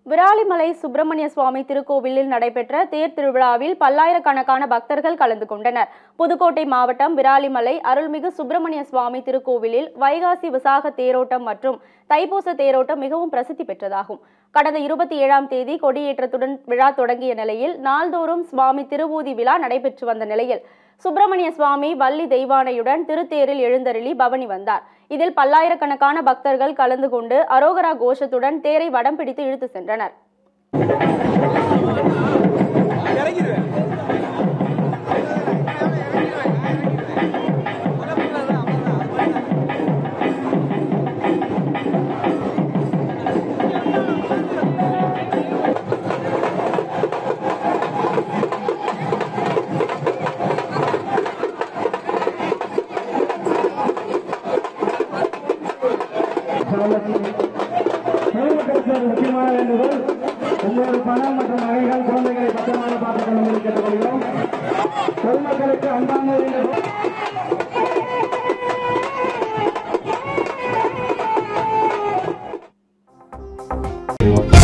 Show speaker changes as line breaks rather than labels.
விராலிமலை சுப்பிரமணிய சுவாமி திருக்கோவிலில் நடைபெற்ற தேர் திருவிழாவில் பல்லாயிரக்கணக்கான பக்தர்கள் கலந்து கொண்டனர் புதுக்கோட்டை மாவட்டம் விராலிமலை அருள்மிகு சுப்பிரமணிய சுவாமி திருக்கோவிலில் வைகாசி விசாக தேரோட்டம் மற்றும் தைப்பூச தேரோட்டம் மிகவும் பிரசித்தி பெற்றதாகும் கடந்த இருபத்தி ஏழாம் தேதி கொடியேற்றத்துடன் விழா தொடங்கிய நிலையில் நாள்தோறும் சுவாமி திருவூதி விழா நடைபெற்று வந்த நிலையில் சுப்பிரமணிய சுவாமி வள்ளி தெய்வானையுடன் திருத்தேரில் எழுந்தருளி பவனி வந்தார் இதில் பல்லாயிரக்கணக்கான பக்தர்கள் கலந்து கொண்டு அரோகரா கோஷத்துடன் தேரை வடம் பிடித்து இழுத்து சென்றனர்
பொதுமக்களுக்கு ஒரு முக்கியமான வேண்டுகோள் உங்களோட பணம் மற்றும் நகைகள் குழந்தைகளை பத்திரமாக பார்த்துக் கொள்ளும்படி கேட்டுக்கொள்கிறோம் பொதுமக்களுக்கு அன்பான வேண்டுகோள்
Thank